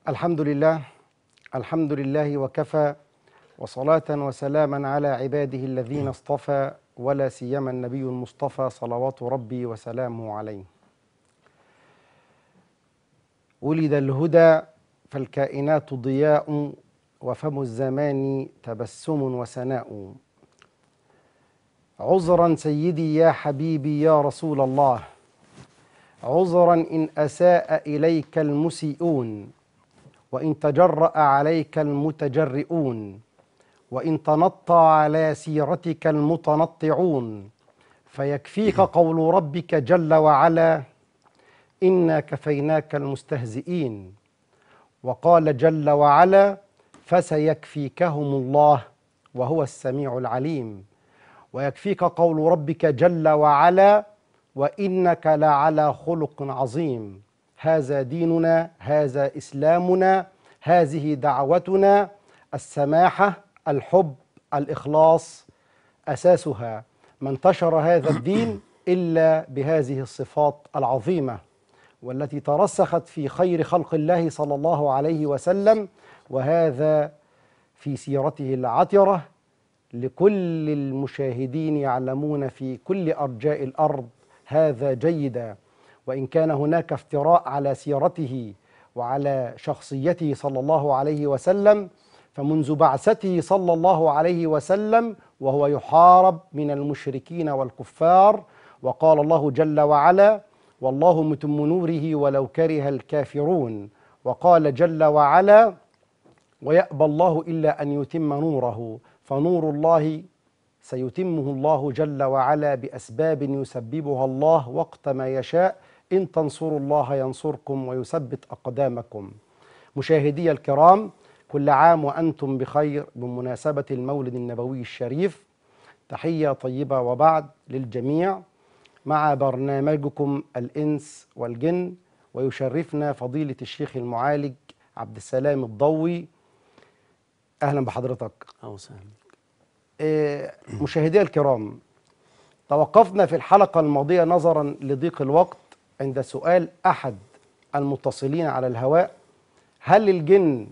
الحمد لله الحمد لله وكفى وصلاة وسلاما على عباده الذين اصطفى ولا سيما النبي المصطفى صلوات ربي وسلامه عليه ولد الهدى فالكائنات ضياء وفم الزمان تبسم وسناء عذرا سيدي يا حبيبي يا رسول الله عذرا إن أساء إليك المسيئون وإن تجرأ عليك المتجرئون وإن تنطى على سيرتك المتنطعون فيكفيك قول ربك جل وعلا إنا كفيناك المستهزئين وقال جل وعلا فسيكفيكهم الله وهو السميع العليم ويكفيك قول ربك جل وعلا وإنك لعلى خلق عظيم هذا ديننا هذا إسلامنا هذه دعوتنا السماحة الحب الإخلاص أساسها ما انتشر هذا الدين إلا بهذه الصفات العظيمة والتي ترسخت في خير خلق الله صلى الله عليه وسلم وهذا في سيرته العطرة لكل المشاهدين يعلمون في كل أرجاء الأرض هذا جيدا وإن كان هناك افتراء على سيرته وعلى شخصيته صلى الله عليه وسلم فمنذ بعثته صلى الله عليه وسلم وهو يحارب من المشركين والكفار وقال الله جل وعلا والله متم نوره ولو كره الكافرون وقال جل وعلا ويأبى الله إلا أن يتم نوره فنور الله سيتمه الله جل وعلا بأسباب يسببها الله وقت ما يشاء إن تنصروا الله ينصركم ويثبت أقدامكم مشاهدي الكرام كل عام وأنتم بخير بمناسبة المولد النبوي الشريف تحية طيبة وبعد للجميع مع برنامجكم الإنس والجن ويشرفنا فضيلة الشيخ المعالج عبد السلام الضوي أهلا بحضرتك أهلا وسهلا آه، مشاهدي الكرام توقفنا في الحلقة الماضية نظرا لضيق الوقت عند سؤال أحد المتصلين على الهواء هل الجن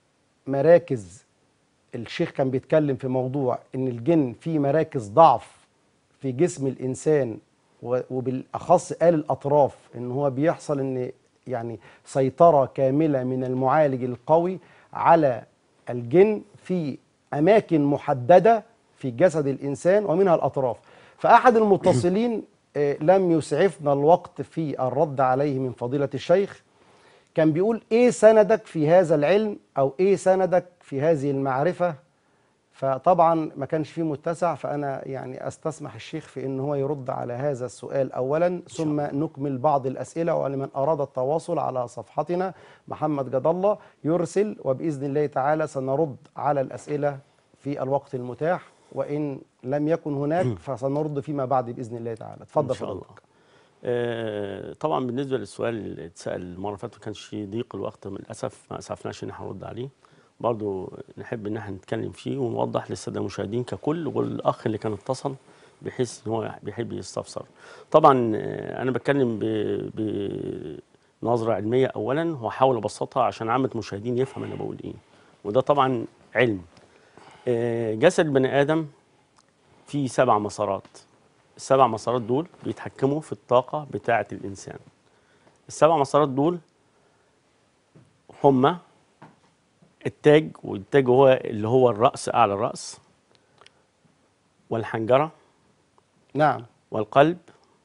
مراكز الشيخ كان بيتكلم في موضوع ان الجن في مراكز ضعف في جسم الانسان و- وبالاخص قال الاطراف ان هو بيحصل ان يعني سيطره كامله من المعالج القوي على الجن في اماكن محدده في جسد الانسان ومنها الاطراف فاحد المتصلين آه، لم يسعفنا الوقت في الرد عليه من فضيله الشيخ كان بيقول ايه سندك في هذا العلم او ايه سندك في هذه المعرفه فطبعا ما كانش فيه متسع فانا يعني استسمح الشيخ في ان هو يرد على هذا السؤال اولا ثم نكمل بعض الاسئله ولمن اراد التواصل على صفحتنا محمد جد الله يرسل وباذن الله تعالى سنرد على الاسئله في الوقت المتاح وان لم يكن هناك فسنرد فيما بعد باذن الله تعالى اتفضل إن شاء الله. فضلك آه، طبعا بالنسبه للسؤال اللي اتسال المره اللي فاتت ما كانش في ضيق الوقت من الاسف ما اسعفناش ان احنا نرد عليه برضو نحب ان احنا نتكلم فيه ونوضح للساده المشاهدين ككل والاخ اللي كان اتصل بحيث ان هو بيحب يستفسر طبعا آه، انا بتكلم ب- بنظره علميه اولا واحاول ابسطها عشان عامه المشاهدين يفهم انا بقول ايه وده طبعا علم آه، جسد بني ادم فيه سبع مسارات السبع مسارات دول بيتحكموا في الطاقة بتاعة الإنسان السبع مسارات دول هما التاج والتاج هو اللي هو الرأس أعلى الرأس والحنجرة نعم والقلب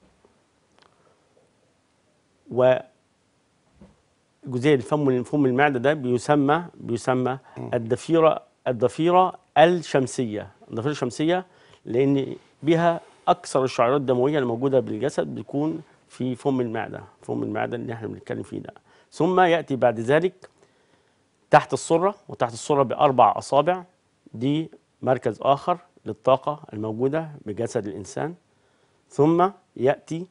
وجزيء الفم فم المعدة ده بيسمى بيسمى الضفيرة الضفيرة الشمسية الضفيرة الشمسية لأن بها أكثر الشعيرات الدموية الموجودة بالجسد بتكون في فم المعدة فم المعدة اللي احنا بنتكلم فيه ده ثم يأتي بعد ذلك تحت السرة وتحت السرة بأربع أصابع دي مركز آخر للطاقة الموجودة بجسد الإنسان ثم يأتي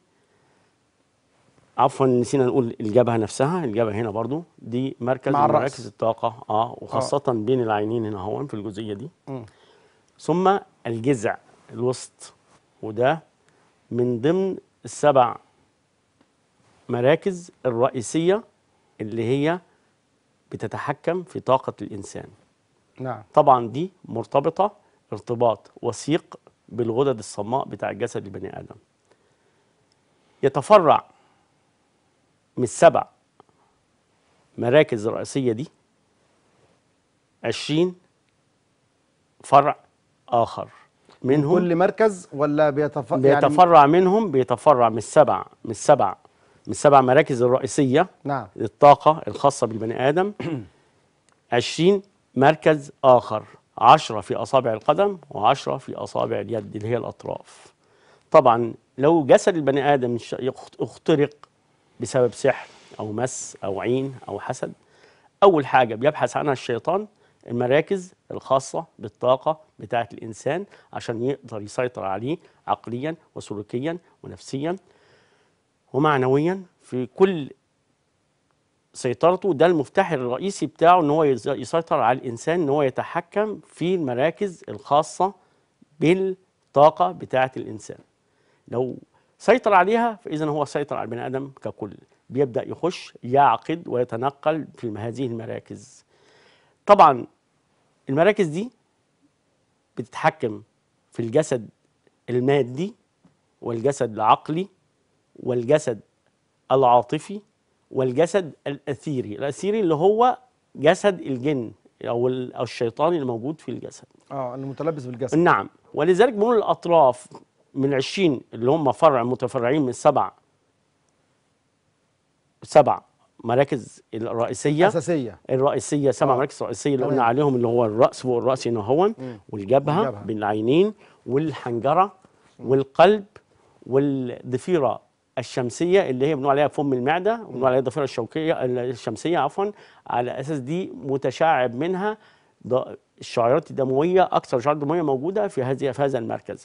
عفوا نسينا نقول الجبهة نفسها الجبهة هنا برضو دي مركز مع من الرأس. مراكز الطاقة اه وخاصة بين العينين هنا هون في الجزئية دي مم. ثم الجذع الوسط وده من ضمن السبع مراكز الرئيسية اللي هي بتتحكم في طاقة الإنسان نعم طبعا دي مرتبطة ارتباط وثيق بالغدد الصماء بتاع الجسد البني آدم يتفرع من السبع مراكز الرئيسية دي عشرين فرع آخر منهم كل مركز ولا بيتف... يعني بيتفرع منهم بيتفرع من السبع من السبع من السبع مراكز الرئيسية نعم للطاقة الخاصة بالبني آدم 20 مركز آخر 10 في أصابع القدم و10 في أصابع اليد اللي هي الأطراف طبعا لو جسد البني آدم ش- يخ- اخترق بسبب سحر أو مس أو عين أو حسد أول حاجة بيبحث عنها الشيطان المراكز الخاصة بالطاقة بتاعة الإنسان عشان يقدر يسيطر عليه عقليا وسلوكيا ونفسيا ومعنويا في كل سيطرته ده المفتاح الرئيسي بتاعه ان هو يز- يسيطر على الانسان ان هو يتحكم في المراكز الخاصه بالطاقه بتاعه الانسان لو سيطر عليها فاذا هو سيطر على البني ادم ككل بيبدا يخش يعقد ويتنقل في هذه المراكز طبعا المراكز دي بتتحكم في الجسد المادي والجسد العقلي والجسد العاطفي والجسد الاثيري الاثيري اللي هو جسد الجن او ال- أو الشيطان اللي موجود في الجسد اه المتلبس بالجسد نعم ولذلك بنقول الاطراف من 20 اللي هم فرع متفرعين من سبع سبع مراكز الرئيسيه اساسيه الرئيسيه سبع آه. مراكز رئيسيه اللي تمام. قلنا عليهم اللي هو الراس فوق الراس هنا هون مم. والجبهه والجبهة. بين العينين والحنجره والقلب والضفيره الشمسيه اللي هي بنقول عليها فم المعده وبنقول عليها الضفيره الشوكيه الشمسيه عفوا على اساس دي متشعب منها ض- الشعيرات الدمويه اكثر شعيرات دمويه موجوده في هذه في هذا المركز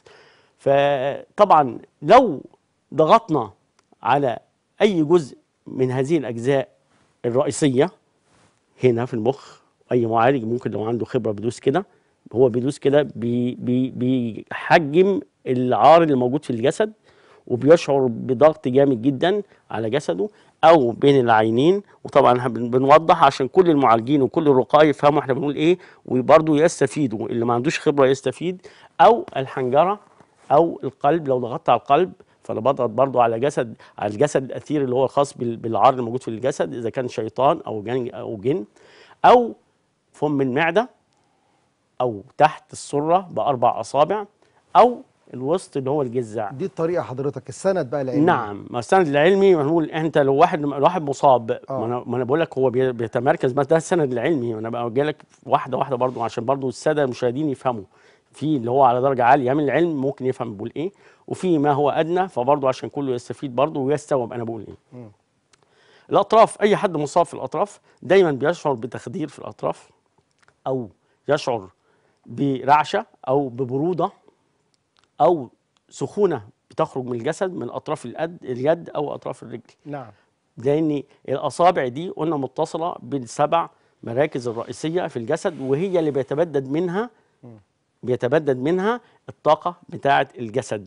فطبعا لو ضغطنا على اي جزء من هذه الاجزاء الرئيسيه هنا في المخ اي معالج ممكن لو عنده خبره بيدوس كده هو بيدوس كده بي بي بيحجم العار اللي موجود في الجسد وبيشعر بضغط جامد جدا على جسده او بين العينين وطبعا إحنا بن- بنوضح عشان كل المعالجين وكل الرقاة يفهموا احنا بنقول ايه وبرضه يستفيدوا اللي ما عندوش خبره يستفيد او الحنجره او القلب لو ضغطت على القلب فانا بضغط برضه على جسد على الجسد الاثير اللي هو الخاص بال- بالعار اللي موجود في الجسد اذا كان شيطان او جن او جن او فم المعده او تحت السره باربع اصابع او الوسط اللي هو الجذع دي الطريقه حضرتك السند بقى العلمي نعم ما السند العلمي بنقول انت لو واحد واحد مصاب آه. ما انا ما انا بقول لك هو بي- بيتمركز بس ده السند العلمي وانا بقى جاي لك واحده واحده برضو عشان برضو الساده المشاهدين يفهموا في اللي هو على درجه عاليه من العلم ممكن يفهم بقول ايه وفي ما هو ادنى فبرضو عشان كله يستفيد برضو ويستوعب انا بقول ايه مم. الاطراف اي حد مصاب في الاطراف دايما بيشعر بتخدير في الاطراف او يشعر برعشه او ببروده او سخونه بتخرج من الجسد من اطراف اليد اليد او اطراف الرجل نعم لان الاصابع دي قلنا متصله بالسبع مراكز الرئيسيه في الجسد وهي اللي بيتبدد منها بيتبدد منها الطاقه بتاعه الجسد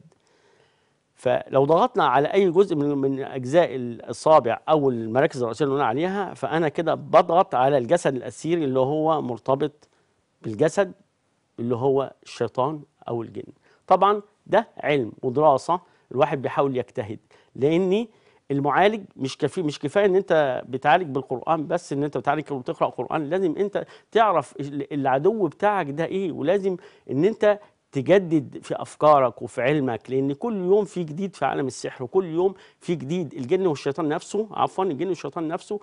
فلو ضغطنا على اي جزء من من اجزاء الاصابع او المراكز الرئيسيه اللي قلنا عليها فانا كده بضغط على الجسد الاسيري اللي هو مرتبط بالجسد اللي هو الشيطان او الجن طبعا ده علم ودراسه الواحد بيحاول يجتهد لان المعالج مش كفي مش كفايه ان انت بتعالج بالقران بس ان انت بتعالج وتقرا قران لازم انت تعرف ال- العدو بتاعك ده ايه ولازم ان انت تجدد في افكارك وفي علمك لان كل يوم في جديد في عالم السحر وكل يوم في جديد الجن والشيطان نفسه عفوا الجن والشيطان نفسه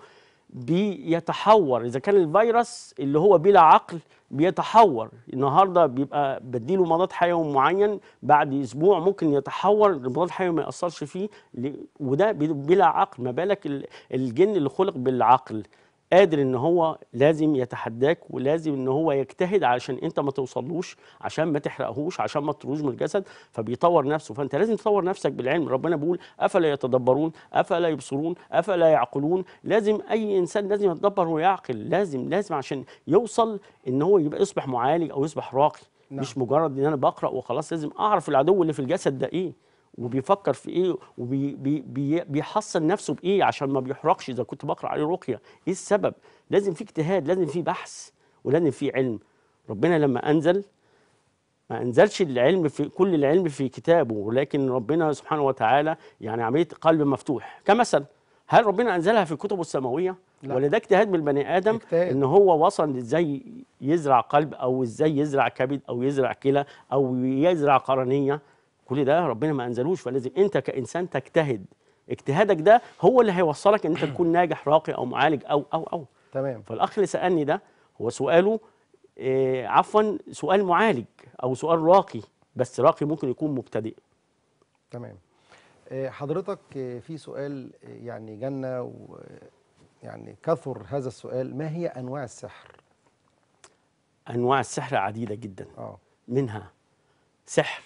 بيتحور اذا كان الفيروس اللي هو بلا عقل بيتحور النهارده بيبقى بديله مضاد حيوي معين بعد اسبوع ممكن يتحور المضاد الحيوي ما ياثرش فيه ل- وده بي- بلا عقل ما بالك ال- الجن اللي خلق بالعقل قادر ان هو لازم يتحداك ولازم ان هو يجتهد علشان انت ما توصلوش عشان ما تحرقهوش عشان ما تطروش من الجسد فبيطور نفسه فانت لازم تطور نفسك بالعلم ربنا بيقول افلا يتدبرون افلا يبصرون افلا يعقلون لازم اي انسان لازم يتدبر ويعقل لازم لازم عشان يوصل ان هو يبقى يصبح معالج او يصبح راقي نعم. مش مجرد ان انا بقرا وخلاص لازم اعرف العدو اللي في الجسد ده ايه وبيفكر في ايه وبيحصن نفسه بايه عشان ما بيحرقش اذا كنت بقرا عليه رقيه ايه السبب لازم في اجتهاد لازم في بحث ولازم في علم ربنا لما انزل ما انزلش العلم في كل العلم في كتابه ولكن ربنا سبحانه وتعالى يعني عمليه قلب مفتوح كمثل هل ربنا انزلها في كتبه السماويه لا. ولا ده اجتهاد من البني ادم اجتهاد. ان هو وصل ازاي يزرع قلب او ازاي يزرع كبد او يزرع كلى او يزرع قرنيه كل ده ربنا ما انزلوش فلازم انت كانسان تجتهد اجتهادك ده هو اللي هيوصلك ان انت تكون ناجح راقي او معالج او او او تمام فالاخ اللي سالني ده هو سؤاله آه عفوا سؤال معالج او سؤال راقي بس راقي ممكن يكون مبتدئ تمام آه، حضرتك آه، في سؤال آه، يعني جنة و يعني كثر هذا السؤال ما هي انواع السحر انواع السحر عديده جدا اه منها سحر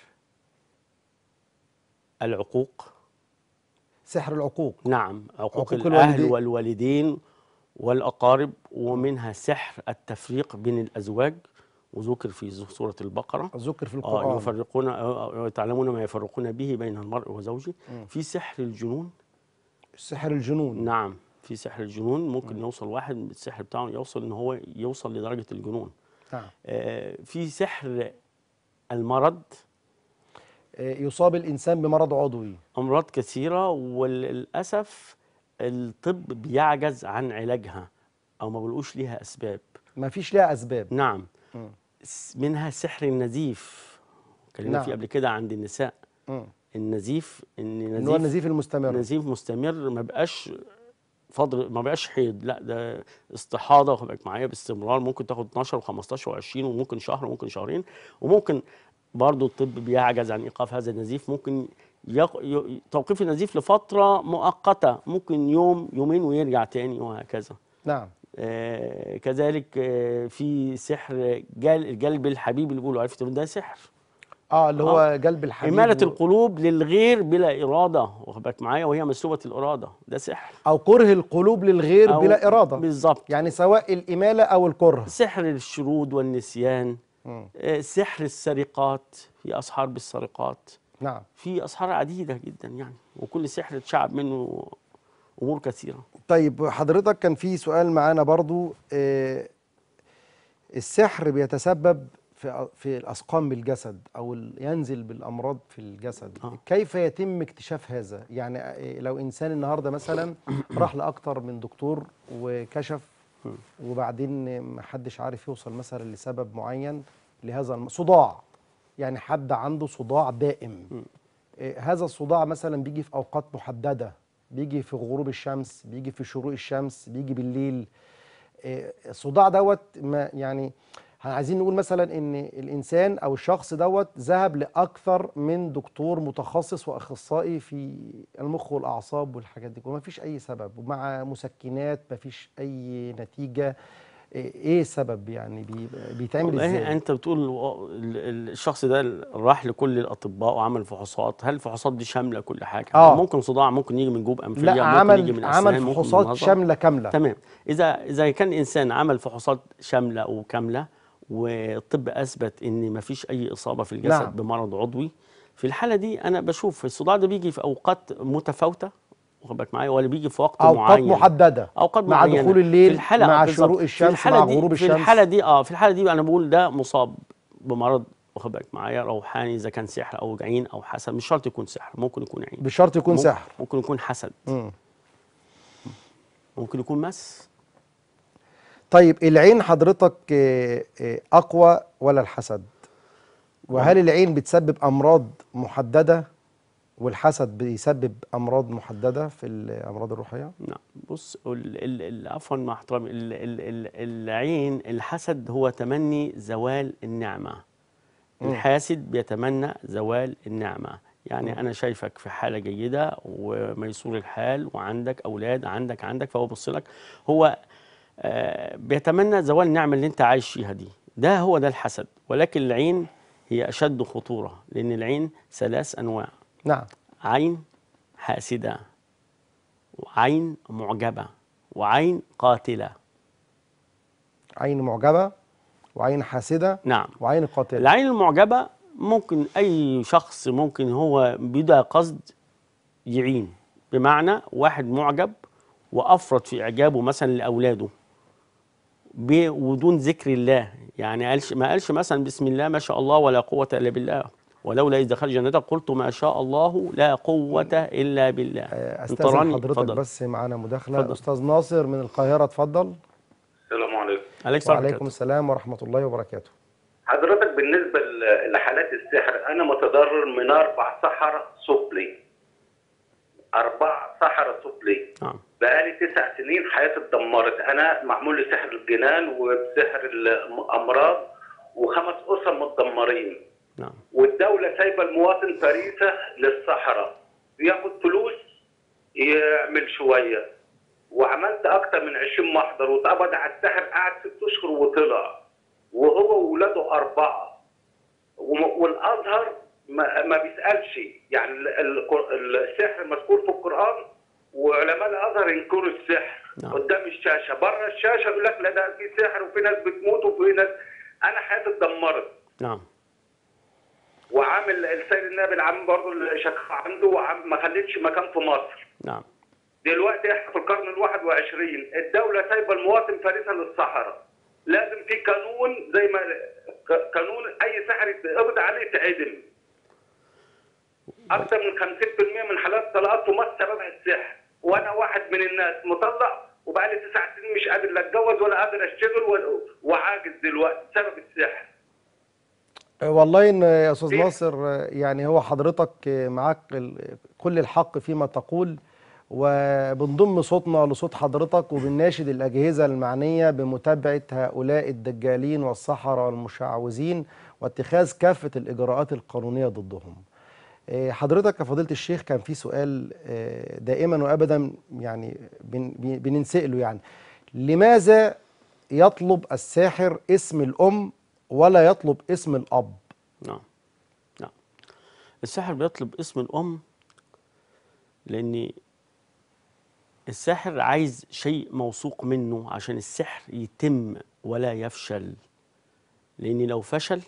العقوق سحر العقوق نعم عقوق, عقوق الأهل الوالدين. والوالدين والأقارب ومنها سحر التفريق بين الأزواج وذكر في سورة البقرة ذكر في آه القرآن يفرقون آه، يتعلمون ما يفرقون به بين المرء وزوجه مم. في سحر الجنون سحر الجنون نعم في سحر الجنون ممكن يوصل واحد السحر بتاعه يوصل ان هو يوصل لدرجة الجنون نعم آه في سحر المرض آه، يصاب الانسان بمرض عضوي امراض كثيره وللاسف الطب بيعجز عن علاجها او ما بيلقوش ليها اسباب ما فيش لها اسباب نعم مم. س- منها سحر النزيف اتكلمنا نعم. فيه قبل كده عند النساء مم. النزيف ان اللي هو نزيف النزيف المستمر نزيف مستمر ما بقاش فضل ما بقاش حيض لا ده استحاضه واخد بالك معايا باستمرار ممكن تاخد 12 و15 و20 وممكن شهر وممكن شهرين وممكن برضه الطب بيعجز عن ايقاف هذا النزيف ممكن يق... ي... توقيف النزيف لفتره مؤقته ممكن يوم يومين ويرجع تاني وهكذا نعم آه كذلك آه في سحر جل... جلب الحبيب اللي بيقولوا عرفت ده سحر اه اللي هو جلب الحبيب إمالة و- القلوب للغير بلا إرادة واخد بالك معايا وهي مسلوبة الإرادة ده سحر او كره القلوب للغير أو بلا اراده بالظبط يعني سواء الاماله او الكره سحر الشرود والنسيان مم. آه، سحر السرقات في أسحار بالسرقات نعم في أسحار عديدة جدا يعني وكل سحر اتشعب منه أمور كثيرة طيب حضرتك كان في سؤال معانا برضو آه، السحر بيتسبب في في الاسقام بالجسد او ال- ينزل بالامراض في الجسد آه. كيف يتم اكتشاف هذا يعني آه، لو انسان النهارده مثلا راح لاكتر من دكتور وكشف وبعدين ما حدش عارف يوصل مثلا لسبب معين لهذا الم- صداع يعني حد عنده صداع دائم آه، هذا الصداع مثلا بيجي في اوقات محدده بيجي في غروب الشمس بيجي في شروق الشمس بيجي بالليل آه، الصداع دوت ما يعني عايزين نقول مثلا ان الانسان او الشخص دوت ذهب لاكثر من دكتور متخصص واخصائي في المخ والاعصاب والحاجات دي وما فيش اي سبب ومع مسكنات ما فيش اي نتيجه ايه إيه السبب يعني بي- بيتعمل والله ازاي أنت بتقول و- ال- ال- الشخص ده راح لكل الأطباء وعمل فحوصات هل الفحوصات دي شاملة كل حاجة آه. ممكن صداع ممكن يجي من جوب أنفية لا ممكن يجي عمل من عمل أسنان ممكن من فحوصات نظر. شامله كامله تمام اذا اذا كان انسان عمل فحوصات شامله وكامله والطب اثبت ان ما فيش اي اصابه في الجسد نعم. نعم. بمرض عضوي في الحاله دي انا بشوف الصداع ده بيجي في اوقات متفاوته واخد بالك معايا ولا بيجي في وقت اوقات معين محدده اوقات مع معينة. دخول الليل في الحالة مع بالظبط. شروق في الشمس الحالة مع دي غروب في الشمس الحاله دي اه في الحاله دي انا بقول ده مصاب بمرض واخد بالك معايا روحاني اذا كان سحر او عين او حسد مش شرط يكون سحر ممكن يكون عين بشرط يكون ممكن- سحر ممكن يكون حسد مم. ممكن يكون مس طيب العين حضرتك آه، آه، اقوى ولا الحسد وهل العين بتسبب امراض محدده والحسد بيسبب امراض محدده في الامراض الروحيه نعم بص ال- ال- ال- عفوا مع احترامي ال- ال- ال- العين الحسد هو تمني زوال النعمة مم. الحاسد بيتمنى زوال النعمة يعني أنا شايفك في حالة جيدة وميسور الحال وعندك أولاد عندك عندك فهو بص لك هو آه، بيتمنى زوال النعمة اللي أنت عايش فيها دي ده هو ده الحسد ولكن العين هي أشد خطورة لأن العين ثلاث أنواع نعم عين حاسدة وعين معجبة وعين قاتلة عين معجبه وعين حاسده نعم وعين قاتله العين المعجبة ممكن اي شخص ممكن هو بدا قصد يعين بمعنى واحد معجب وافرط في اعجابه مثلا لاولاده ب- ودون ذكر الله يعني قالش ما قالش مثلا بسم الله ما شاء الله ولا قوه الا بالله ولولا اذ دخل جنتك قلت ما شاء الله لا قوه الا بالله آه، أنت استاذن راني؟ حضرتك اتفضل. بس معانا مداخله اتفضل. استاذ ناصر من القاهره اتفضل السلام عليكم عليك السلام وعليكم ورحمة السلام ورحمه الله وبركاته حضرتك بالنسبة ل- لحالات السحر أنا متضرر من أربع سحرة سفلي أربع سحرة سفلي نعم بقالي تسع سنين حياتي اتدمرت أنا معمول لي سحر الجنان وسحر الأمراض وخمس أسر متدمرين نعم والدولة سايبة المواطن فريسة للصحراء ياخد فلوس يعمل شوية وعملت أكتر من 20 محضر واتقبض على السحر قعد ست أشهر وطلع وهو وولاده أربعة وم- والأزهر ما, ما بيسألش يعني ال- ال- السحر مذكور في القرآن وعلماء الأزهر ينكروا السحر نعم. قدام الشاشة بره الشاشة يقول لك لا ده في سحر وفي ناس بتموت وفي ناس أنا حياتي اتدمرت نعم وعامل السيد النائب العام برضه الشكاوى عنده وعم ما خليتش مكان في مصر نعم دلوقتي احنا في القرن الواحد وعشرين الدولة سايبة المواطن فريسة للصحراء لازم في قانون زي ما ق- قانون أي سحر يتقبض عليه يتعدم أكثر من 50% من حالات الطلاقات في مصر سببها السحر وأنا واحد من الناس مطلق وبقالي تسع سنين مش قادر لا اتجوز ولا قادر اشتغل و- وعاجز دلوقتي بسبب السحر آه، والله ان يا استاذ إيه؟ ناصر آه، يعني هو حضرتك آه، معاك ال- كل الحق فيما تقول وبنضم صوتنا لصوت حضرتك وبنناشد الاجهزه المعنيه بمتابعه هؤلاء الدجالين والسحره والمشعوذين واتخاذ كافه الاجراءات القانونيه ضدهم. آه، حضرتك يا فضيله الشيخ كان في سؤال آه، دائما وابدا يعني بن- بن- بننسأله يعني لماذا يطلب الساحر اسم الام ولا يطلب اسم الاب؟ نعم نعم الساحر بيطلب اسم الأم لأن الساحر عايز شيء موثوق منه عشان السحر يتم ولا يفشل لأن لو فشل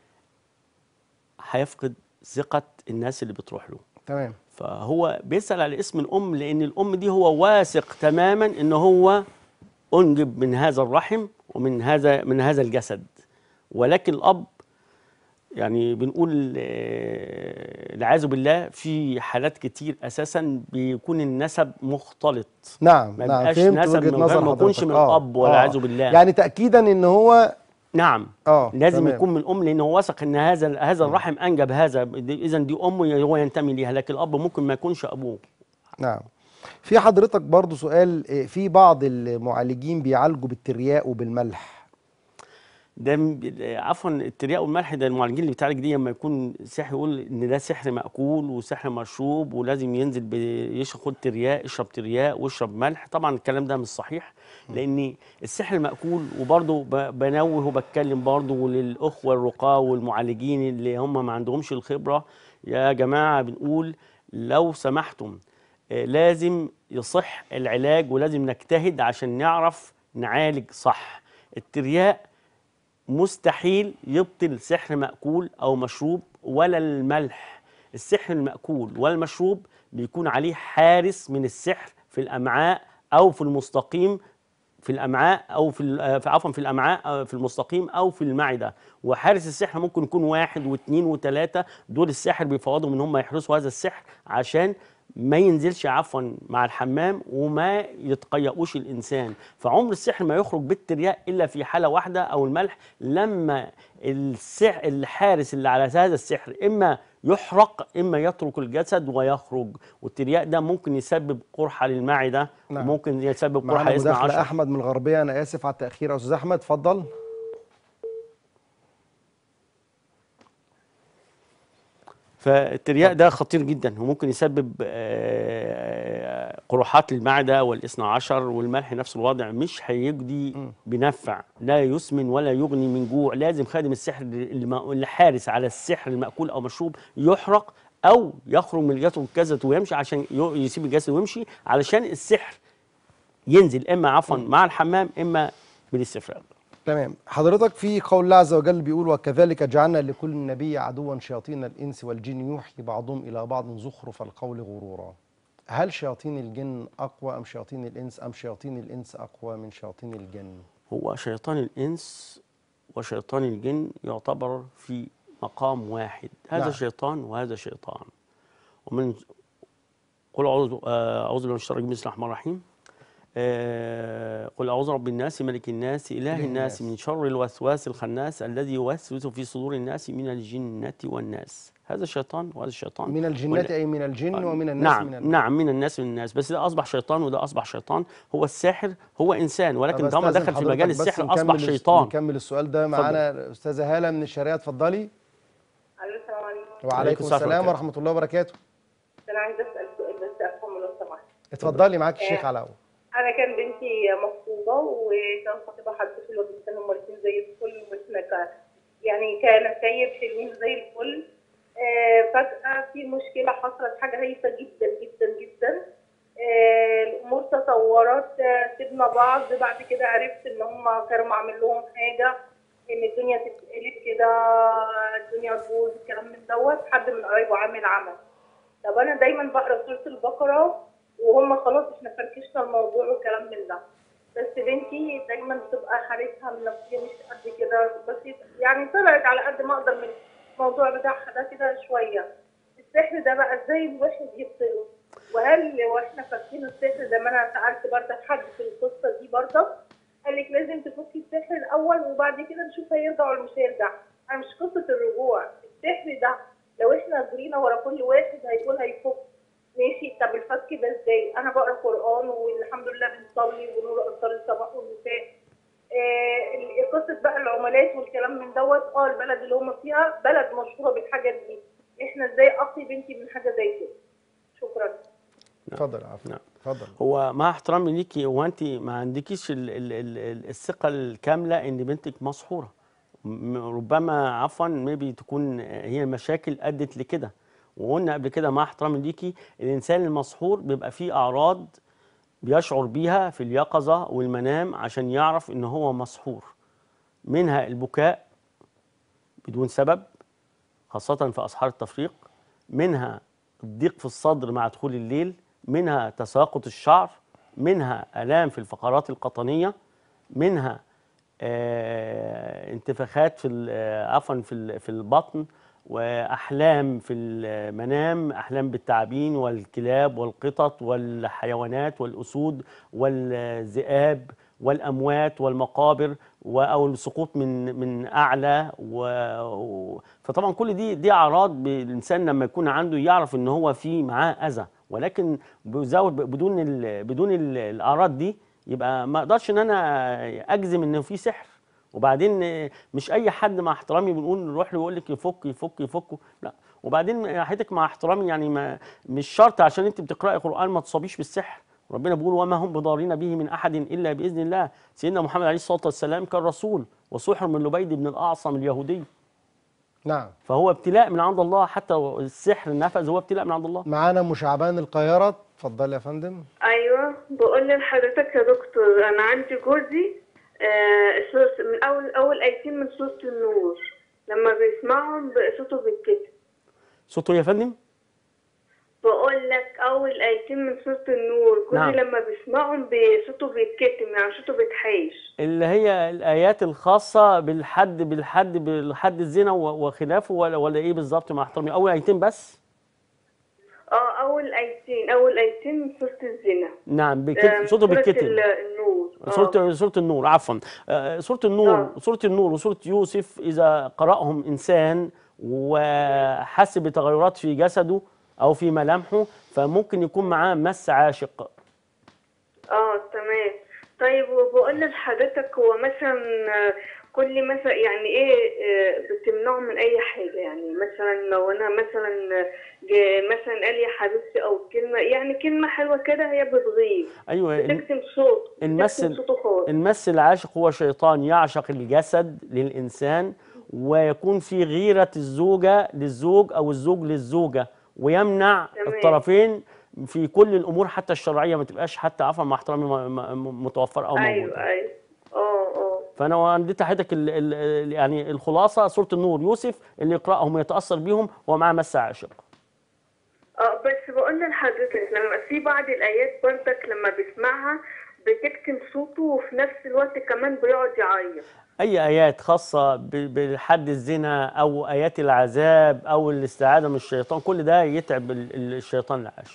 هيفقد ثقة الناس اللي بتروح له تمام فهو بيسأل على اسم الأم لأن الأم دي هو واثق تماما إن هو أنجب من هذا الرحم ومن هذا من هذا الجسد ولكن الأب يعني بنقول آه، العياذ بالله في حالات كتير أساسا بيكون النسب مختلط نعم ما نعم يبقاش فهمت نسب وجهة من غير نظر ما يكونش حضرتك من آه، الأب والعياذ بالله. يعني تأكيدا ان هو نعم اه لازم تمام. يكون من الام لان هو واثق ان هذا هذا الرحم انجب هذا اذا دي امه هو ينتمي ليها لكن الاب ممكن ما يكونش ابوه نعم في حضرتك برضو سؤال إيه، في بعض المعالجين بيعالجوا بالترياق وبالملح ده م- عفوا الترياق والملح ده المعالجين اللي بتعالج دي لما يكون سحر يقول ان ده سحر ماكول وسحر مشروب ولازم ينزل بياخد ترياق يشرب ترياق ويشرب ملح طبعا الكلام ده مش صحيح لان السحر الماكول وبرضه ب- بنوه وبتكلم برضه للاخوه الرقاه والمعالجين اللي هم ما عندهمش الخبره يا جماعه بنقول لو سمحتم آه، لازم يصح العلاج ولازم نجتهد عشان نعرف نعالج صح الترياق مستحيل يبطل سحر مأكول أو مشروب ولا الملح السحر المأكول والمشروب بيكون عليه حارس من السحر في الأمعاء أو في المستقيم في الأمعاء أو في ال- آه، في- عفوا في الأمعاء آه، في المستقيم أو في المعدة وحارس السحر ممكن يكون واحد واثنين وثلاثة دول الساحر بيفوضوا من هم يحرسوا هذا السحر عشان ما ينزلش عفوا مع الحمام وما يتقيأوش الإنسان فعمر السحر ما يخرج بالترياق إلا في حالة واحدة أو الملح لما السح الحارس اللي على هذا السحر إما يحرق إما يترك الجسد ويخرج والترياق ده ممكن يسبب قرحة للمعدة نعم. وممكن يسبب قرحة معانا يسمع مداخلة عشر احمد من الغربية انا اسف على التأخير يا استاذ احمد اتفضل فالترياق ده خطير جدا وممكن يسبب آه، قروحات للمعدة والاثنى عشر والملح نفس الوضع مش هيجدي بنفع لا يسمن ولا يغني من جوع لازم خادم السحر اللي ما- اللي حارس على السحر المأكول أو مشروب يحرق أو يخرج من الجسد والجسد ويمشي عشان ي- يسيب الجسد ويمشي علشان السحر ينزل إما عفوا مع الحمام إما بالاستفراغ تمام حضرتك في قول الله عز وجل بيقول وكذلك جعلنا لكل نبي عدوا شياطين الإنس والجن يوحي بعضهم إلى بعض زخرف القول غرورا هل شياطين الجن أقوى أم شياطين الإنس أم شياطين الإنس أقوى من شياطين الجن هو شيطان الإنس وشيطان الجن يعتبر في مقام واحد هذا نعم. شيطان وهذا شيطان ومن قل أعوذ آه، أعوذ بالله من الشيطان الرجيم بسم الله الرحمن الرحيم آه، قل أعوذ برب الناس ملك الناس إله إله الناس الناس. من شر الوسواس الخناس الذي يوسوس في صدور الناس من الجنة والناس هذا الشيطان وهذا الشيطان من الجنة ولا- أي من الجن ومن الناس نعم من الناس نعم من الناس من الناس بس ده اصبح شيطان وده اصبح شيطان هو السحر هو انسان ولكن طالما دخل في مجال السحر اصبح شيطان نكمل السؤال ده معانا الأستاذة هالة من الشرقية اتفضلي الو السلام عليكم وعليكم السلام السلام ورحمة ورحمة الله وبركاته انا عايزه اسال سؤال بس افهم لو سمحت اتفضلي معاك الشيخ علاء انا كان بنتي مخطوبه وكان خطيبها حد حلوه جدا هما الاثنين زي الفل واحنا ك... يعني كنسايب حلوين زي الفل آه فجاه في مشكله حصلت حاجه هايفه جدا جدا جدا آه الامور تطورت آه سيبنا بعض بعد كده عرفت ان هم كانوا معمل لهم حاجه ان الدنيا تتقلب كده الدنيا تبوظ الكلام من دوت حد من قرايبه عامل عمل طب انا دايما بقرا سوره البقره وهم خلاص احنا فركشنا الموضوع والكلام من ده بس بنتي دايما بتبقى حالتها النفسيه مش قد كده بس يعني طلعت على قد ما اقدر من الموضوع بتاعها ده كده شويه السحر ده بقى ازاي الواحد يبطله وهل واحنا فاكرين السحر زي ما انا سالت برضه حد في القصه دي برضه قال لك لازم تفكي السحر الاول وبعد كده نشوف هيرجع ولا مش هيرجع انا مش قصه الرجوع السحر ده لو احنا جرينا ورا كل واحد هيقول هيفك ماشي طب الفك ده ازاي انا بقرا قران والحمد لله بنصلي ونور اذكار الصباح والمساء آه قصه بقى العملات والكلام من دوت اه البلد اللي هم فيها بلد مشهوره بالحاجات دي احنا ازاي اقي بنتي من حاجه زي كده شكرا اتفضل عفوا نعم. اتفضل هو مع احترامي ليكي هو انت ما عندكيش ال ال ال ال الثقه الكامله ان بنتك مسحوره م- ربما عفوا ميبي تكون هي المشاكل ادت لكده وقلنا قبل كده مع احترامي ليكي الانسان المسحور بيبقى فيه اعراض بيشعر بيها في اليقظه والمنام عشان يعرف ان هو مسحور منها البكاء بدون سبب خاصة في أسحار التفريق منها الضيق في الصدر مع دخول الليل منها تساقط الشعر منها آلام في الفقرات القطنية منها آه، انتفاخات في ال- آه، عفوا في ال- في البطن واحلام في المنام احلام بالتعابين والكلاب والقطط والحيوانات والاسود والذئاب والاموات والمقابر و- او السقوط من من اعلى و... و- فطبعا كل دي دي اعراض ب- الانسان لما يكون عنده يعرف ان هو في معاه اذى ولكن بزود بدون ال... بدون ال- الاعراض دي يبقى ما اقدرش ان انا اجزم انه في سحر وبعدين آه، مش اي حد مع احترامي بنقول نروح له يقول لك يفك يفك يفك لا وبعدين حضرتك مع احترامي يعني ما مش شرط عشان انت بتقراي قران ما تصابيش بالسحر ربنا بيقول وما هم بضارين به من احد الا باذن الله سيدنا محمد عليه الصلاه والسلام كان رسول وسحر من لبيد بن الاعصم اليهودي نعم فهو ابتلاء من عند الله حتى السحر نفذ هو ابتلاء من عند الله معانا ام شعبان القاهره اتفضلي يا فندم ايوه بقول لحضرتك يا دكتور انا عندي جوزي آه سورة- من اول اول ايتين من سوره النور لما بيسمعهم صوته بيتكتم صوته يا فندم بقول لك اول ايتين من سوره النور جوزي نعم. لما بيسمعهم بي- صوته بيتكتم يعني صوته بيتحيش اللي هي الايات الخاصه بالحد بالحد بالحد الزنا و- وخلافه ولا ولا ايه بالظبط مع احترامي اول ايتين بس اه اول ايتين اول ايتين من سوره الزنا نعم آه، بكت... من صوته سورة بالكتم ال- النور آه. سورة سورة النور عفوا آه، سورة النور آه. سورة النور وسورة يوسف إذا قرأهم إنسان وحس بتغيرات في جسده أو في ملامحه فممكن يكون معاه مس عاشق اه تمام طيب وبقول لحضرتك هو مثلا آه، كل مثلا يعني ايه آه، بتمنعه من اي حاجه يعني مثلا لو انا مثلا آه، جه- مثلا قال يا حبيبتي او كلمه يعني كلمه حلوه كده هي بتغيب أيوة ال- بتكتم صوت المس بتكتم صوته خالص المس العاشق هو شيطان يعشق الجسد للإنسان ويكون في غيرة الزوجة للزوج أو الزوج للزوجة ويمنع تمام. الطرفين في كل الأمور حتى الشرعية ما تبقاش حتى عفوا مع احترامي م- م- متوفرة أو موجودة ايوه ايوه اه اه فانا اديت حضرتك ال- ال- ال- يعني الخلاصه سوره النور يوسف اللي يقراهم ويتاثر بيهم ومعاه مس عاشق اه بس بقول لحضرتك لما في بعض الايات برضك لما بيسمعها بتكتم صوته وفي نفس الوقت كمان بيقعد يعيط اي ايات خاصه ب- بحد الزنا او ايات العذاب او الاستعاذه من الشيطان كل ده يتعب ال- ال- الشيطان العاشق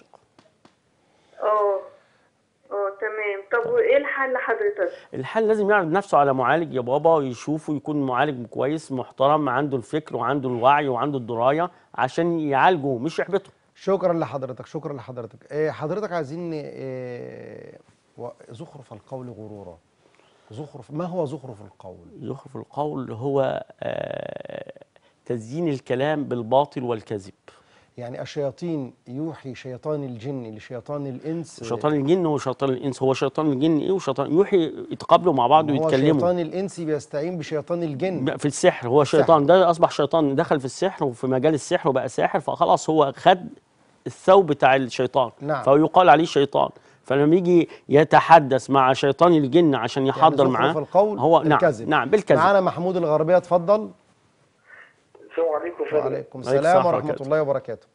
اه اه تمام طب وايه الحل حضرتك الحل لازم يعرض نفسه على معالج يا بابا ويشوفه يكون معالج كويس محترم عنده الفكر وعنده الوعي وعنده الدرايه عشان يعالجه مش يحبطه شكرا لحضرتك شكرا لحضرتك إيه حضرتك عايزين إيه و- زخرف القول غرورا زخرف ما هو زخرف القول زخرف القول هو آه، تزيين الكلام بالباطل والكذب يعني الشياطين يوحي شيطان الجن لشيطان الانس شيطان الجن وشيطان الانس هو شيطان الجن ايه وشيطان يوحي يتقابلوا مع بعض هو ويتكلموا شيطان الانس بيستعين بشيطان الجن في السحر هو شيطان ده اصبح شيطان دخل في السحر وفي مجال السحر وبقى ساحر فخلاص هو خد الثوب بتاع الشيطان نعم. فيقال عليه شيطان فلما يجي يتحدث مع شيطان الجن عشان يحضر يعني معاه زخرف القول هو نعم الكذب نعم بالكذب معانا محمود الغربيه اتفضل السلام عليكم يا فندم وعليكم عليكم السلام السلام ورحمه وبركاته. الله وبركاته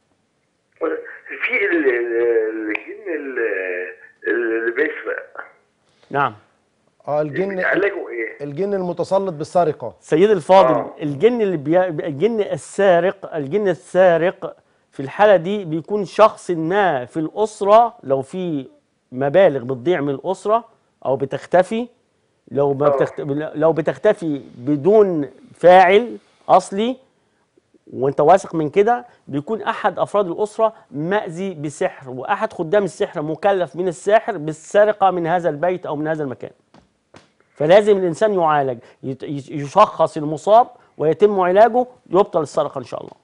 في ال- ال- الجن ال- اللي بيسرق نعم اه الجن علاجه ايه؟ الجن المتسلط بالسرقه سيد الفاضل آه. الجن اللي بي... الجن السارق الجن السارق في الحالة دي بيكون شخص ما في الأسرة لو في مبالغ بتضيع من الأسرة أو بتختفي لو ما آه. بتخت... لو بتختفي بدون فاعل أصلي وانت واثق من كده بيكون احد افراد الاسره مأذي بسحر واحد خدام السحر مكلف من الساحر بالسرقه من هذا البيت او من هذا المكان فلازم الانسان يعالج يت- يش- يشخص المصاب ويتم علاجه يبطل السرقه ان شاء الله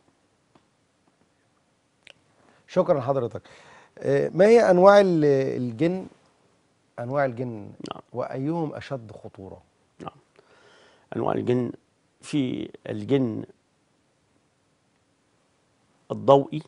شكرا لحضرتك آه، ما هي انواع ال- الجن انواع الجن نعم. وايهم اشد خطوره انواع الجن في الجن الضوئي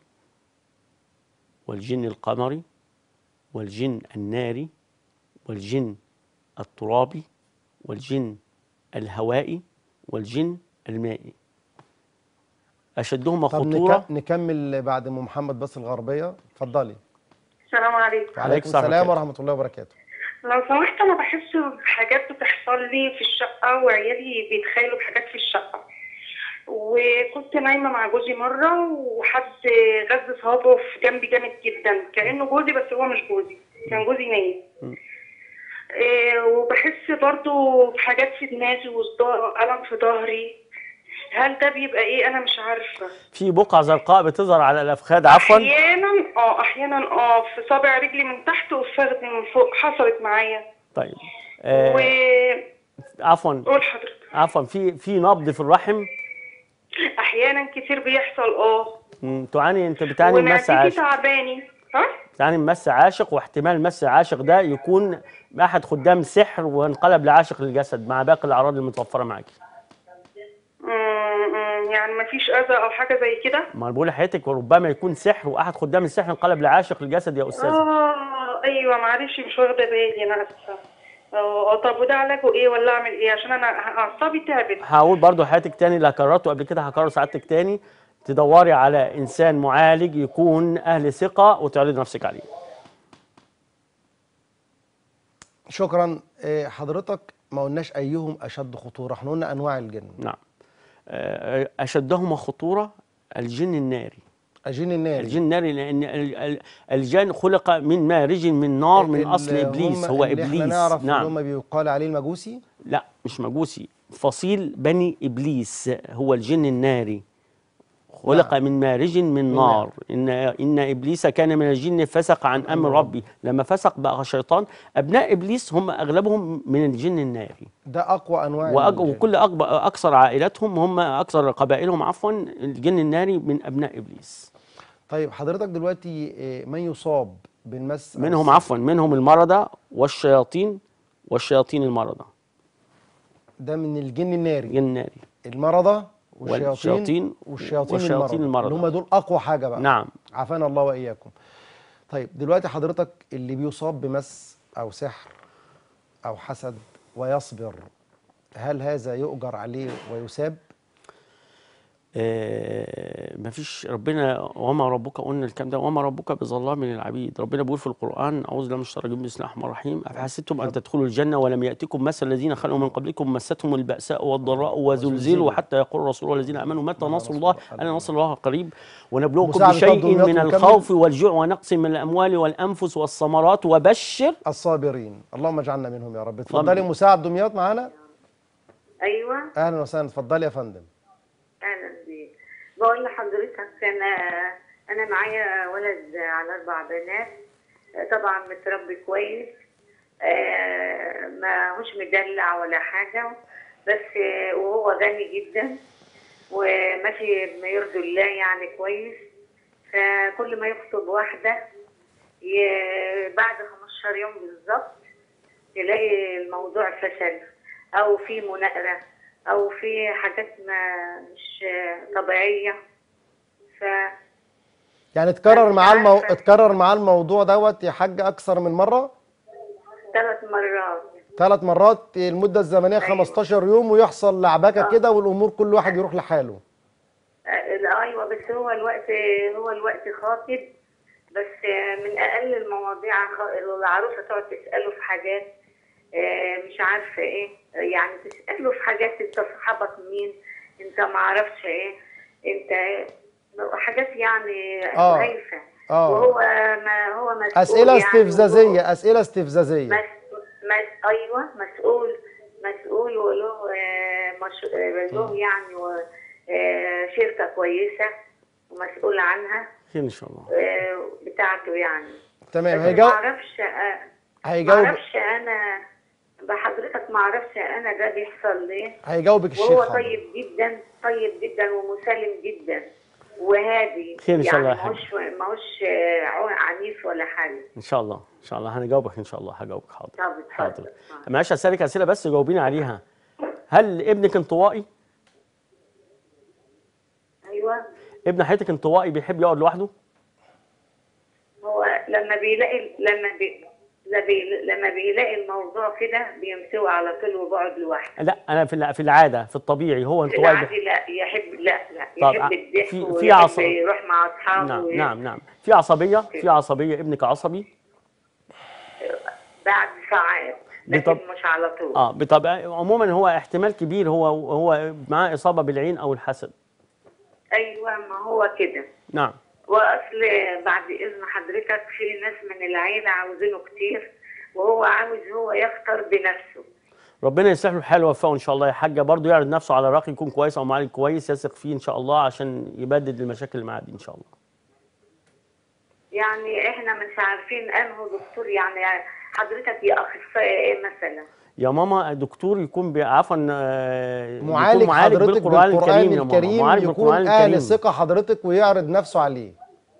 والجن القمري والجن الناري والجن الترابي والجن الهوائي والجن المائي اشدهما طب خطوره نك... نكمل بعد ام محمد بس الغربيه اتفضلي السلام عليكم وعليكم السلام السلام ورحمة ورحمه الله وبركاته لو سمحت انا بحس بحاجات بتحصل لي في الشقه وعيالي بيتخيلوا بحاجات في الشقه وكنت نايمه مع جوزي مره وحد غز صوابه في جنبي جامد جدا كانه جوزي بس هو مش جوزي كان جوزي نايم إيه وبحس برضو بحاجات في دماغي وصداع والم في ظهري هل ده بيبقى ايه انا مش عارفه في بقع زرقاء بتظهر على الافخاذ عفوا احيانا اه احيانا اه في صابع رجلي من تحت وفي فخذي من فوق حصلت معايا طيب آه وقول عفوا حضرتك عفوا في في نبض في الرحم احيانا كتير بيحصل اه مم، تعاني انت بتعاني من مس ومعدتي عاشق تعباني ها بتعاني من مس عاشق واحتمال مس عاشق ده يكون احد خدام سحر وانقلب لعاشق للجسد مع باقي الاعراض المتوفره معاكي مم، مم، يعني مفيش اذى او حاجه زي كده ما أنا بقول لحضرتك وربما يكون سحر واحد خدام السحر انقلب لعاشق للجسد يا استاذه اه ايوه معلش مش واخده بالي انا اسفه اه طب وده علاجه ايه ولا اعمل ايه عشان انا اعصابي تعبت هقول برضو حياتك تاني اللي كررته قبل كده هكرر سعادتك تاني تدوري على انسان معالج يكون اهل ثقه وتعرضي نفسك عليه شكرا آه، حضرتك ما قلناش ايهم اشد خطوره احنا قلنا انواع الجن نعم آه، اشدهما خطوره الجن الناري الجن الناري الجن ناري لان ال- ال- الجن خلق من مارج من نار من اللي اصل ابليس هم- هو اللي احنا ابليس نعرف اللي نعم هم بيقال عليه المجوسي لا مش مجوسي فصيل بني ابليس هو الجن الناري خلق من مارج من نار ان ان ابليس كان من الجن فسق عن امر ربي لما فسق بقى شيطان ابناء ابليس هم اغلبهم من الجن الناري ده اقوى انواع وأج- الجن. وكل أكبر اكثر عائلاتهم هم اكثر قبائلهم عفوا الجن الناري من ابناء ابليس طيب حضرتك دلوقتي آه، من يصاب بالمس أو منهم السحر، عفوا منهم المرضى والشياطين والشياطين المرضى ده من الجن الناري الجن الناري المرضى والشياطين والشياطين والشياطين, والشياطين المرضى المرضى. اللي هم دول اقوى حاجه بقى نعم عافانا الله واياكم طيب دلوقتي حضرتك اللي بيصاب بمس او سحر او حسد ويصبر هل هذا يؤجر عليه ويساب آه، مفيش ربنا وما ربك قلنا الكلام ده وما ربك بظلام للعبيد ربنا بيقول في القرآن أعوذ بالله من الشيطان الرجيم بسم الله الرحمن الرحيم أفحسبتم أن تدخلوا الجنة ولم يأتكم مثل الذين خلوا من قبلكم مستهم البأساء والضراء وزلزلوا حتى يقول الرسول والذين آمنوا متى نصر الله أنا نصر الله قريب ونبلوكم مساعدة بشيء الدمياط من ونكمل. الخوف والجوع ونقص من الأموال والأنفس والثمرات وبشر الصابرين اللهم اجعلنا منهم يا رب اتفضلي مساعد دمياط معانا ايوه اهلا وسهلا اتفضلي يا فندم اهلا بيك بقول لحضرتك انا انا معايا ولد على اربع بنات طبعا متربي كويس آه، ما هوش مدلع ولا حاجه بس آه، وهو غني جدا وماشي بما يرضي الله يعني كويس فكل ما يخطب واحده ي- بعد 15 يوم بالظبط تلاقي الموضوع فشل او في مناقره او في حاجات ما مش طبيعيه ف يعني اتكرر مش معاه المو... عارفة. اتكرر معاه الموضوع دوت يا حاج اكثر من مره ثلاث مرات ثلاث مرات المده الزمنيه أيوة. 15 يوم ويحصل لعبكه آه. كده والامور كل واحد يروح لحاله آه، ايوه بس هو الوقت هو الوقت خاطب بس آه، من اقل المواضيع خ- العروسه تقعد تساله في حاجات آه، مش عارفه ايه يعني تساله في حاجات انت صحابك مين انت ما اعرفش ايه انت إيه؟ حاجات يعني آه. هايفه آه. وهو ما هو مسؤول اسئله يعني وهو- استفزازيه اسئله استفزازيه مس... مس... ايوه مسؤول مسؤول وله آه، مش... آه، له يعني و... آه، شركه كويسه ومسؤول عنها خير إن شاء الله آه، بتاعته يعني تمام بس ما هيجاوب اعرفش آه، ما هيجاوب اعرفش انا بحضرتك ما اعرفش انا ده بيحصل ليه هيجاوبك وهو الشيخ حاضر. طيب جدا طيب جدا ومسالم جدا وهادي خير إن شاء الله يا يعني حاج. ماهوش ماهوش آه، عنيف ولا حاجه إن شاء الله إن شاء الله هنجاوبك إن شاء الله هجاوبك حاضر طب اتفضل. حاضر معلش أسألك أسئلة بس جاوبيني عليها هل ابنك انطوائي؟ ايوه ابن حضرتك انطوائي بيحب يقعد لوحده؟ هو لما بيلاقي لما بي لما بي- لما بيلاقي الموضوع كده بيمسوه على طول وبقعد لوحده لا انا في الع- في العاده في الطبيعي هو في انطوائي العادي لا يحب لا لا طب يحب ع- الضحك في- في ويحب عصب- يروح مع اصحابه نعم وي- نعم نعم في عصبيه في عصبيه ابنك عصبي بعد ساعات لكن بطب- مش على طول اه بطبع عموما هو احتمال كبير هو هو معاه اصابه بالعين او الحسد ايوه ما هو كده نعم واصل بعد اذن حضرتك في ناس من العيله عاوزينه كتير وهو عاوز هو يختار بنفسه ربنا يصلح له الحال ويوفقه ان شاء الله يا حاجه برضه يعرض نفسه على راقي يكون كويس او معالج كويس يثق فيه ان شاء الله عشان يبدد المشاكل اللي معاه دي ان شاء الله يعني احنا مش عارفين انه دكتور يعني حضرتك يا اخصائي ايه مثلا يا ماما دكتور يكون بي- عفوا آه، يكون معالج حضرتك بالقرآن الكريم, يا ماما معالج يكون بالقرآن اهل الكريم ثقه حضرتك ويعرض نفسه عليه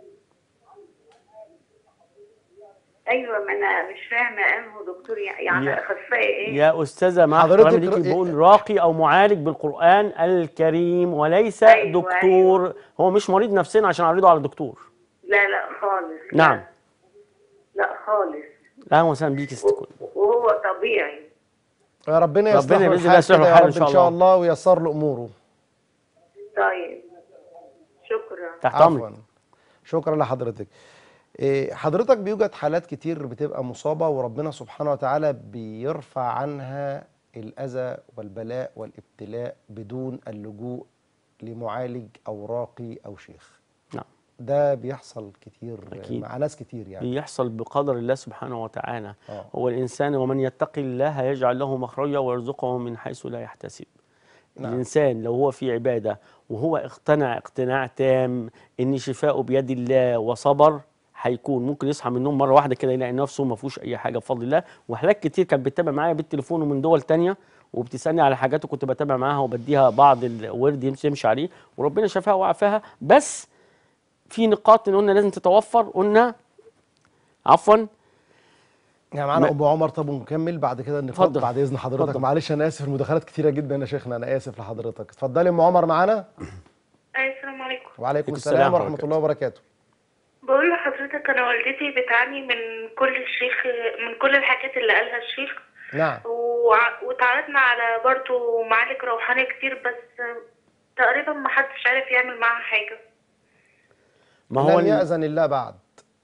ايوه ما انا مش فاهمه انه دكتور يعني يا- اخصائي ايه يا استاذه مع حضرتك حضرتك ليكي ر- بقول راقي او معالج بالقران الكريم وليس أيوة، دكتور هو مش مريض نفسيا عشان اعرضه على دكتور لا لا خالص لا. نعم لا خالص اهلا وسهلا بيكي ست كل وهو طبيعي يا ربنا يصلح ربنا له بإذن الله الحال يصلح له كده يا الحال رب إن شاء ان شاء الله. الله وييسر له اموره طيب شكرا تحت امرك عفوا شكرا لحضرتك إيه، حضرتك بيوجد حالات كتير بتبقى مصابة وربنا سبحانه وتعالى بيرفع عنها الأذى والبلاء والابتلاء بدون اللجوء لمعالج أو راقي أو شيخ نعم ده بيحصل كتير أكيد. مع ناس كتير يعني بيحصل بقدر الله سبحانه وتعالى آه. هو الانسان ومن يتقي الله يجعل له مخرجا ويرزقه من حيث لا يحتسب نعم. الانسان لو هو في عباده وهو اقتنع اقتناع تام ان شفاؤه بيد الله وصبر هيكون ممكن يصحى من النوم مره واحده كده يلاقي نفسه ما فيهوش اي حاجه بفضل الله وحالات كتير كانت بتتابع معايا بالتليفون ومن دول تانية وبتسالني على حاجات وكنت بتابع معاها وبديها بعض الورد يمشي يمشي عليه وربنا شفاها وعافاها بس في نقاط إن قلنا لازم تتوفر قلنا عفوا يعني معانا ما- ابو عمر طب ونكمل بعد كده النقاط اتفضل. بعد اذن حضرتك اتفضل. معلش انا اسف المداخلات كتيره جدا يا شيخنا انا اسف لحضرتك اتفضلي ام عمر معانا السلام عليكم وعليكم السلام السلام ورحمة ورحمه الله وبركاته بقول لحضرتك انا والدتي بتعاني من كل الشيخ من كل الحاجات اللي قالها الشيخ نعم وع- وتعرضنا على برضو معالج روحاني كتير بس تقريبا ما حدش عارف يعمل معاها حاجة ما هو لم ال- يأذن الله بعد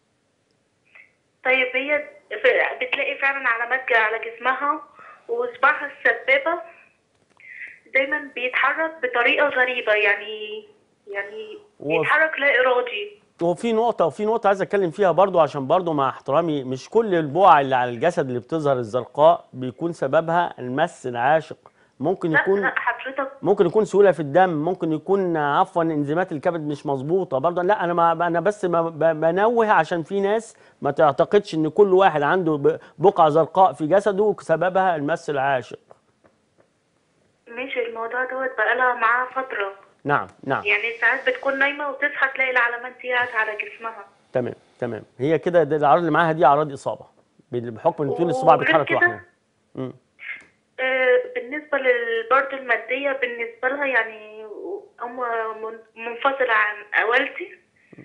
طيب هي ف- بتلاقي فعلا علامات على جسمها وصباعها السبابة دايما بيتحرك بطريقة غريبة يعني يعني هو- بيتحرك لا إرادي وفي نقطة وفي نقطة عايز أتكلم فيها برضو عشان برضو مع احترامي مش كل البقع اللي على الجسد اللي بتظهر الزرقاء بيكون سببها المس العاشق ممكن لا يكون لا حضرتك ممكن يكون سهوله في الدم ممكن يكون عفوا انزيمات الكبد مش مظبوطه برضه لا انا ما انا بس ما ب- بنوه عشان في ناس ما تعتقدش ان كل واحد عنده ب- بقعه زرقاء في جسده سببها المس العاشق ماشي الموضوع دوت بقالها معاها فترة نعم نعم يعني ساعات بتكون نايمة وتصحى تلاقي العلامات دي على جسمها تمام تمام هي كده ده الاعراض اللي معاها دي اعراض اصابه بال- بحكم ان طول الصباع وغير بيتحرك كده، لوحده مم. آه، بالنسبة للبرضه المادية بالنسبة لها يعني هم من- منفصلة عن والدي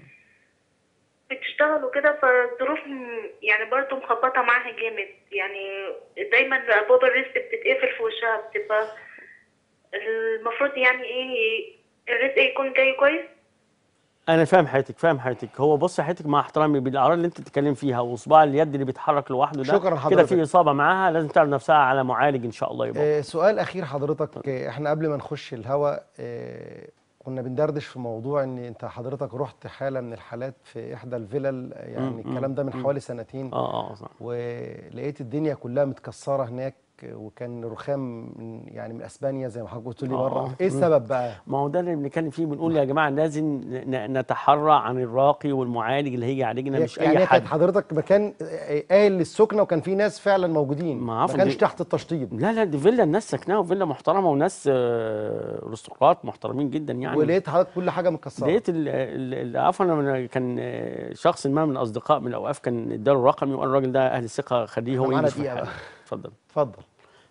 بتشتغل وكده فالظروف م- يعني برضه مخبطة معاها جامد يعني دايما أبواب الرزق بتتقفل في وشها بتبقى المفروض يعني ايه الرزق يكون جاي كويس انا فاهم حياتك فاهم حياتك هو بص حياتك مع احترامي بالاعراض اللي انت بتتكلم فيها وصباع اليد اللي بيتحرك لوحده ده شكراً كده حضرتك. في اصابه معاها لازم تعرض نفسها على معالج ان شاء الله يبقى آه، سؤال اخير حضرتك آه، احنا قبل ما نخش الهوا آه، كنا بندردش في موضوع ان انت حضرتك رحت حاله من الحالات في احدى الفلل آه، يعني الكلام ده من حوالي سنتين اه اه صح ولقيت الدنيا كلها متكسره هناك وكان رخام من يعني من اسبانيا زي ما حضرتك قلت لي آه، بره آه. ايه السبب بقى ما هو ده اللي بنتكلم فيه بنقول يا جماعه لازم ن- نتحرى عن الراقي والمعالج اللي هيجي يعالجنا هي- مش يعني اي هي كانت حد حضرتك مكان آه، قايل للسكنه وكان في ناس فعلا موجودين ما ما عفوا كانش دي- تحت التشطيب لا لا دي فيلا الناس ساكناها وفيلا محترمه وناس آه، ارستقراط محترمين جدا يعني ولقيت حضرتك كل حاجه متكسره لقيت ال- ال- ال- عفوا أنا كان آه، شخص ما من الاصدقاء من الاوقاف كان اداله رقمي وقال الراجل ده اهل الثقه خليه هو إحنا معانا يجي يشوف دقيقة الحالة. بقى. اتفضل اتفضل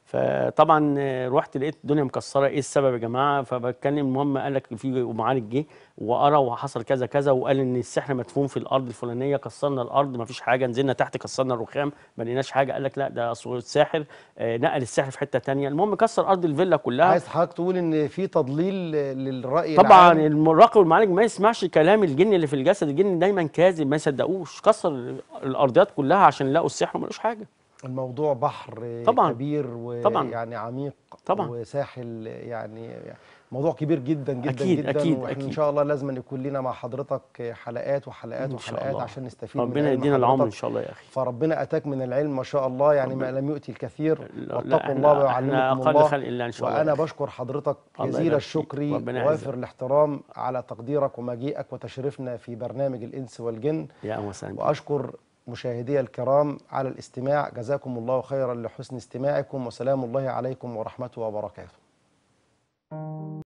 فطبعا آه، رحت لقيت الدنيا مكسره ايه السبب يا جماعه فبتكلم المهم قال لك في معالج جه وقرا وحصل كذا كذا وقال ان السحر مدفون في الارض الفلانيه كسرنا الارض ما فيش حاجه نزلنا تحت كسرنا الرخام ما لقيناش حاجه قال لك لا ده اصل الساحر آه، نقل السحر في حته تانية المهم كسر ارض الفيلا كلها عايز حضرتك تقول ان في تضليل للراي طبعا العام. المراقب والمعالج ما يسمعش كلام الجن اللي في الجسد الجن دايما كاذب ما يصدقوش كسر الارضيات كلها عشان يلاقوا السحر وما لقوش حاجه الموضوع بحر طبعاً. كبير طبعاً. ويعني عميق طبعاً. وساحل يعني موضوع كبير جدا جدا أكيد، جدا أكيد، واحنا ان أكيد. شاء الله لازم يكون لنا مع حضرتك حلقات وحلقات إن شاء وحلقات الله. عشان نستفيد من ربنا علم يدينا العمر ان حضرتك. شاء الله يا اخي فربنا اتاك من العلم ما شاء الله يعني ما لم يؤتي الكثير لا، واتقوا إحنا- الله إحنا ويعلمكم أقل الله خلق الله إن شاء الله وانا يا أخي. بشكر حضرتك الله جزيل يبارك فيك. الشكر ربنا ووافر يعزك. الاحترام على تقديرك ومجيئك وتشريفنا في برنامج الانس والجن يا اهلا وسهلا بك. واشكر مشاهدي الكرام على الاستماع جزاكم الله خيرا لحسن استماعكم وسلام الله عليكم ورحمته وبركاته